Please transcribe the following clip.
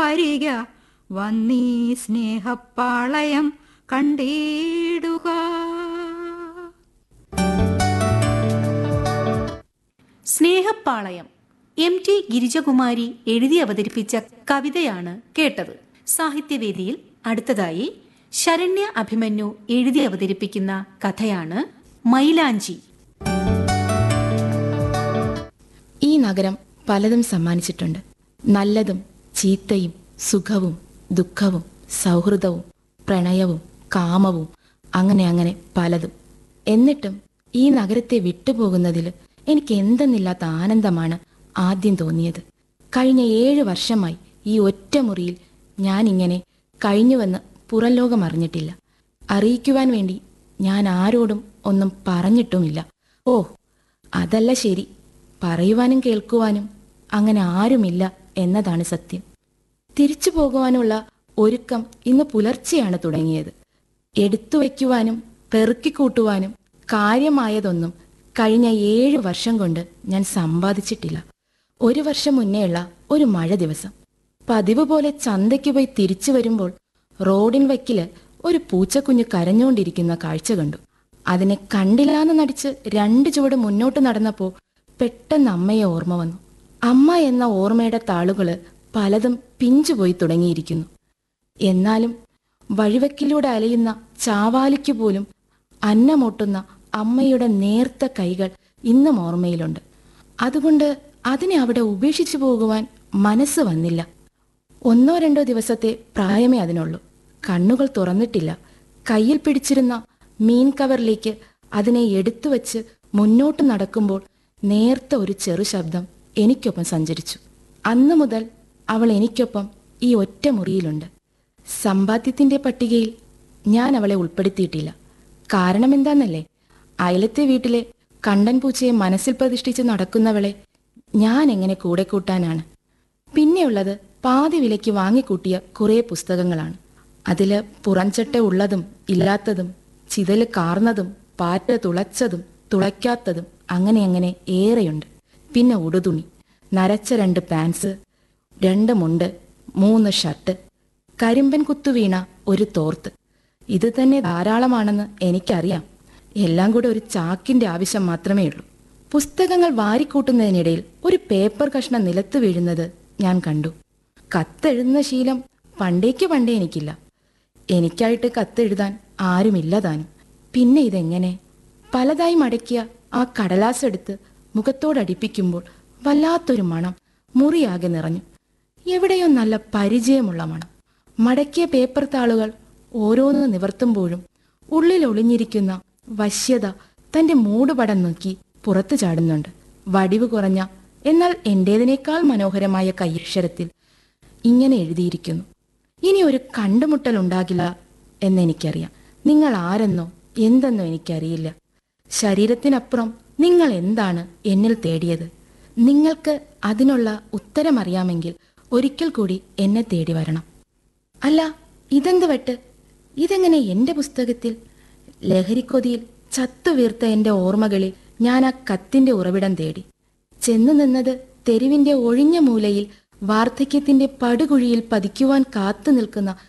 വരിക വന്നീ സ്നേഹപ്പാളയം കണ്ടിടുക സ്നേഹപ്പാളയം എം ടി ഗിരിജകുമാരി എഴുതി അവതരിപ്പിച്ച കവിതയാണ് കേട്ടത് സാഹിത്യവേദിയിൽ അടുത്തതായി ശരണ്യ അഭിമന്യു എഴുതി അവതരിപ്പിക്കുന്ന കഥയാണ് മൈലാഞ്ചി ഈ നഗരം പലതും സമ്മാനിച്ചിട്ടുണ്ട് നല്ലതും ചീത്തയും സുഖവും ദുഃഖവും സൗഹൃദവും പ്രണയവും കാമവും അങ്ങനെ അങ്ങനെ പലതും എന്നിട്ടും ഈ നഗരത്തെ വിട്ടുപോകുന്നതിൽ എനിക്ക് എന്തെന്നില്ലാത്ത ആനന്ദമാണ് ആദ്യം തോന്നിയത് കഴിഞ്ഞ ഏഴ് വർഷമായി ഈ ഒറ്റ മുറിയിൽ ഞാനിങ്ങനെ കഴിഞ്ഞുവെന്ന് പുറം ലോകം അറിഞ്ഞിട്ടില്ല അറിയിക്കുവാൻ വേണ്ടി ഞാൻ ആരോടും ഒന്നും പറഞ്ഞിട്ടുമില്ല ഓ അതല്ല ശരി പറയുവാനും കേൾക്കുവാനും അങ്ങനെ ആരുമില്ല എന്നതാണ് സത്യം തിരിച്ചു പോകുവാനുള്ള ഒരുക്കം ഇന്ന് പുലർച്ചെയാണ് തുടങ്ങിയത് എടുത്തു വയ്ക്കുവാനും പെറുക്കിക്കൂട്ടുവാനും കാര്യമായതൊന്നും കഴിഞ്ഞ ഏഴ് വർഷം കൊണ്ട് ഞാൻ സമ്പാദിച്ചിട്ടില്ല ഒരു വർഷം മുന്നേയുള്ള ഒരു മഴ ദിവസം പതിവ് പോലെ ചന്തയ്ക്ക് പോയി തിരിച്ചു വരുമ്പോൾ റോഡിൻ വക്കില് ഒരു പൂച്ചക്കുഞ്ഞ് കരഞ്ഞുകൊണ്ടിരിക്കുന്ന കാഴ്ച കണ്ടു അതിനെ കണ്ടില്ലാന്ന് നടിച്ച് രണ്ട് ചുവട് മുന്നോട്ട് നടന്നപ്പോൾ പെട്ടെന്ന് അമ്മയെ ഓർമ്മ വന്നു അമ്മ എന്ന ഓർമ്മയുടെ താളുകള് പലതും പിഞ്ചുപോയി തുടങ്ങിയിരിക്കുന്നു എന്നാലും വഴിവക്കിലൂടെ അലയുന്ന ചാവാലിക്ക് പോലും അന്നമൊട്ടുന്ന അമ്മയുടെ നേർത്ത കൈകൾ ഇന്നും ഓർമ്മയിലുണ്ട് അതുകൊണ്ട് അതിനെ അവിടെ ഉപേക്ഷിച്ചു പോകുവാൻ മനസ്സ് വന്നില്ല ഒന്നോ രണ്ടോ ദിവസത്തെ പ്രായമേ അതിനുള്ളൂ കണ്ണുകൾ തുറന്നിട്ടില്ല കയ്യിൽ പിടിച്ചിരുന്ന മീൻ കവറിലേക്ക് അതിനെ എടുത്തു വച്ച് മുന്നോട്ട് നടക്കുമ്പോൾ നേർത്ത ഒരു ചെറു ശബ്ദം എനിക്കൊപ്പം സഞ്ചരിച്ചു അന്നു മുതൽ അവൾ എനിക്കൊപ്പം ഈ ഒറ്റ മുറിയിലുണ്ട് സമ്പാദ്യത്തിന്റെ പട്ടികയിൽ ഞാൻ അവളെ ഉൾപ്പെടുത്തിയിട്ടില്ല കാരണം എന്താന്നല്ലേ അയലത്തെ വീട്ടിലെ കണ്ടൻ പൂച്ചയെ മനസ്സിൽ പ്രതിഷ്ഠിച്ച് നടക്കുന്നവളെ ഞാൻ എങ്ങനെ കൂടെ കൂട്ടാനാണ് പിന്നെയുള്ളത് പാതി വിലയ്ക്ക് വാങ്ങിക്കൂട്ടിയ കുറേ പുസ്തകങ്ങളാണ് അതില് പുറംചട്ട ഉള്ളതും ഇല്ലാത്തതും ചിതല് കാർന്നതും പാറ്റ തുളച്ചതും തുളയ്ക്കാത്തതും അങ്ങനെ അങ്ങനെ ഏറെയുണ്ട് പിന്നെ ഉടുതുണി നരച്ച രണ്ട് പാൻസ് രണ്ട് മുണ്ട് മൂന്ന് ഷർട്ട് കരിമ്പൻ കുത്തു വീണ ഒരു തോർത്ത് ഇത് തന്നെ ധാരാളമാണെന്ന് എനിക്കറിയാം എല്ലാം കൂടെ ഒരു ചാക്കിന്റെ ആവശ്യം മാത്രമേ ഉള്ളൂ പുസ്തകങ്ങൾ വാരിക്കൂട്ടുന്നതിനിടയിൽ ഒരു പേപ്പർ കഷ്ണം നിലത്ത് വീഴുന്നത് ഞാൻ കണ്ടു കത്തെഴുതുന്ന ശീലം പണ്ടേക്ക് പണ്ടേ എനിക്കില്ല എനിക്കായിട്ട് കത്തെഴുതാൻ ആരുമില്ല താനും പിന്നെ ഇതെങ്ങനെ പലതായി മടക്കിയ ആ കടലാസ് എടുത്ത് മുഖത്തോടടിപ്പിക്കുമ്പോൾ വല്ലാത്തൊരു മണം മുറിയാകെ നിറഞ്ഞു എവിടെയോ നല്ല പരിചയമുള്ള മണം മടക്കിയ പേപ്പർ താളുകൾ ഓരോന്ന് നിവർത്തുമ്പോഴും ഉള്ളിൽ ഒളിഞ്ഞിരിക്കുന്ന വശ്യത തന്റെ മൂടുപടം നോക്കി പുറത്തു ചാടുന്നുണ്ട് വടിവ് കുറഞ്ഞ എന്നാൽ എന്റേതിനേക്കാൾ മനോഹരമായ കയ്യക്ഷരത്തിൽ ഇങ്ങനെ എഴുതിയിരിക്കുന്നു ഇനി ഒരു കണ്ടുമുട്ടൽ ഉണ്ടാകില്ല എന്നെനിക്കറിയാം നിങ്ങൾ ആരെന്നോ എന്തെന്നോ എനിക്കറിയില്ല ശരീരത്തിനപ്പുറം നിങ്ങൾ എന്താണ് എന്നിൽ തേടിയത് നിങ്ങൾക്ക് അതിനുള്ള ഉത്തരമറിയാമെങ്കിൽ ഒരിക്കൽ കൂടി എന്നെ തേടി വരണം അല്ല ഇതെന്ത് വെട്ട് ഇതെങ്ങനെ എന്റെ പുസ്തകത്തിൽ ലഹരിക്കൊതിയിൽ ചത്തുവീർത്ത എന്റെ ഓർമ്മകളിൽ ഞാൻ ആ കത്തിന്റെ ഉറവിടം തേടി ചെന്നു നിന്നത് തെരുവിന്റെ ഒഴിഞ്ഞ മൂലയിൽ വാർദ്ധക്യത്തിന്റെ പടുകുഴിയിൽ പതിക്കുവാൻ കാത്തു നിൽക്കുന്ന